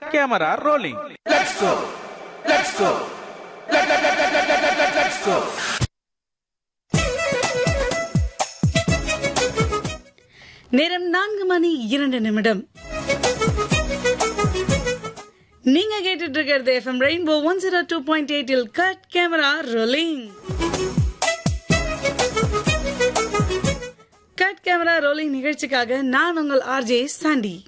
camera rolling நேரம் நான்கு மணி இரண்டு நிமிடம் நீங்க கேட்டுட்டு இருக்கிறது FM rainbow one zero two point எயிட்டில் cut camera rolling cut camera rolling நிகழ்ச்சிக்காக நான் உங்கள் ஆர்ஜே சாண்டி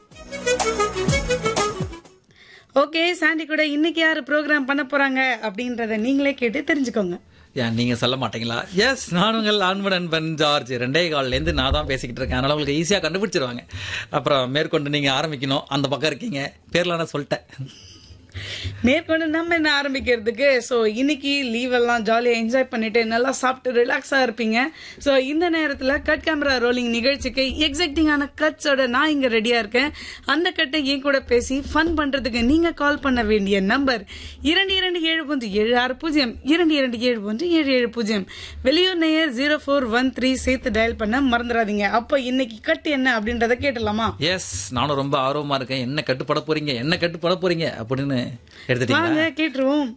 ஓகே சாண்டி கூட இன்னைக்கு யாரு ப்ரோக்ராம் பண்ண போறாங்க அப்படின்றத நீங்களே கேட்டு தெரிஞ்சுக்கோங்க ஏன் நீங்க சொல்ல மாட்டீங்களா எஸ் நான் உங்கள் அன்புடன் பன் ஜார்ஜ் ரெண்டே கால்ல இருந்து நான் தான் பேசிக்கிட்டு இருக்கேன் அதனால உங்களுக்கு ஈஸியா கண்டுபிடிச்சிருவாங்க அப்புறம் மேற்கொண்டு நீங்க ஆரம்பிக்கணும் அந்த பக்கம் இருக்கீங்க பேர்ல நான் சொல்லிட்டேன் மேற்கொண்டு நம்ம என்ன ஆரம்பிக்கிறதுக்கு ஸோ இன்னைக்கு லீவ் எல்லாம் ஜாலியாக என்ஜாய் பண்ணிட்டு நல்லா சாப்பிட்டு ரிலாக்ஸாக இருப்பீங்க ஸோ இந்த நேரத்தில் கட் கேமரா ரோலிங் நிகழ்ச்சிக்கு எக்ஸைட்டிங்கான கட்ஸோட நான் இங்கே ரெடியாக இருக்கேன் அந்த கட்டை என் கூட பேசி ஃபன் பண்ணுறதுக்கு நீங்கள் கால் பண்ண வேண்டிய நம்பர் இரண்டு இரண்டு ஏழு பூஜ்ஜியம் ஏழு ஆறு பூஜ்ஜியம் இரண்டு இரண்டு ஏழு பூஜ்ஜியம் ஏழு ஏழு பூஜ்ஜியம் வெளியூர் நேயர் ஜீரோ ஃபோர் ஒன் த்ரீ சேர்த்து டயல் பண்ண மறந்துடாதீங்க அப்போ இன்னைக்கு கட் என்ன அப்படின்றத கேட்டலாமா எஸ் நானும் ரொம்ப ஆர்வமா இருக்கேன் என்ன கட்டுப்பட போறீங்க என்ன கட்டுப்பட போறீங்க அப்படின்னு எடுத்துட்டீங்களா வாங்க கேட்டுருவோம்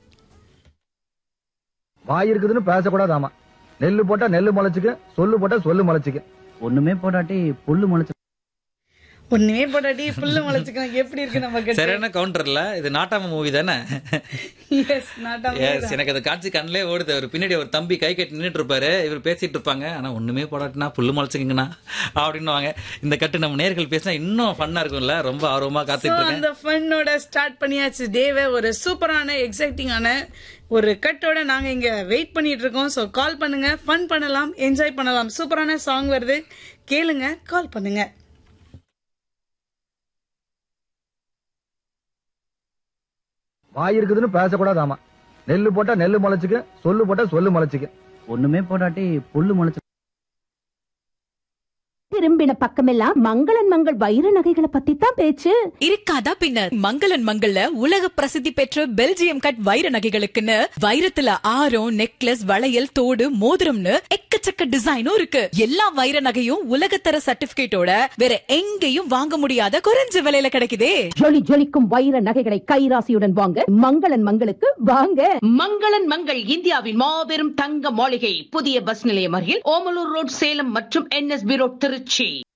வாய் இருக்குதுன்னு பேசக்கூடாது ஆமா நெல்லு போட்டா நெல்லு முளைச்சுக்கு சொல்லு போட்டா சொல்லு முளைச்சுக்கு ஒண்ணுமே போடாட்டி புல்லு முளைச்சு ஒண்ணுமே போட்டாட்டி புல்லு முளைச்சுக்கணும் எப்படி இருக்கு நம்ம கட்டு சரியான கவுண்டர்ல இது நாட்டாம மூவி தானே எஸ் நாட்டாம எஸ் எனக்கு அது காட்சி கண்ணிலே ஓடுது அவர் பின்னாடி ஒரு தம்பி கை கட்டி நின்னுட்டு இருப்பாரு இவர் பேசிட்டு இருப்பாங்க ஆனா ஒண்ணுமே போடாட்டினா புல்லு முளைச்சுக்கங்கண்ணா அப்படின்னுவாங்க இந்த கட்டு நம்ம நேர்கள் பேசினா இன்னும் ஃபன்னா இருக்கும்ல ரொம்ப ஆர்வமா So, காத்துட்டு இருக்கேன் அந்த ஃபன்னோட ஸ்டார்ட் பண்ணியாச்சு டேவை ஒரு சூப்பரான எக்ஸைட்டிங்கான ஒரு கட்டோட நாங்க இங்க வெயிட் பண்ணிட்டு இருக்கோம் சோ கால் பண்ணுங்க ஃபன் பண்ணலாம் என்ஜாய் பண்ணலாம் சூப்பரான சாங் வருது கேளுங்க கால் பண்ணுங்க வாய் இருக்குதுன்னு பேசக்கூடாது ஆமா நெல்லு போட்டா நெல்லு முளைச்சுக்கு சொல்லு போட்டா சொல்லு முளைச்சுக்கு ஒண்ணுமே போடாட்டி புல்லு முளைச்சு திரும்பின பக்கமெல்லாம் மங்களன் மங்கள் வைர நகைகளை பத்தி தான் பேச்சு இருக்காதா பின்ன மங்களன் மங்கள்ல உலக பிரசித்தி பெற்ற பெல்ஜியம் கட் வைர நகைகளுக்குன்னு வைரத்துல ஆரம் நெக்லஸ் வளையல் தோடு மோதிரம்னு எக்கச்சக்க டிசைனும் இருக்கு எல்லா வைர நகையும் உலகத்தர சர்டிபிகேட்டோட வேற எங்கேயும் வாங்க முடியாத குறைஞ்ச விலையில கிடைக்குதே ஜொலி ஜொலிக்கும் வைர நகைகளை கைராசியுடன் வாங்க மங்களன் மங்களுக்கு வாங்க மங்களன் மங்கள் இந்தியாவின் மாபெரும் தங்க மாளிகை புதிய பஸ் நிலையம் அருகில் ஓமலூர் ரோட் சேலம் மற்றும் என்எஸ்பி ரோட் திருச்சி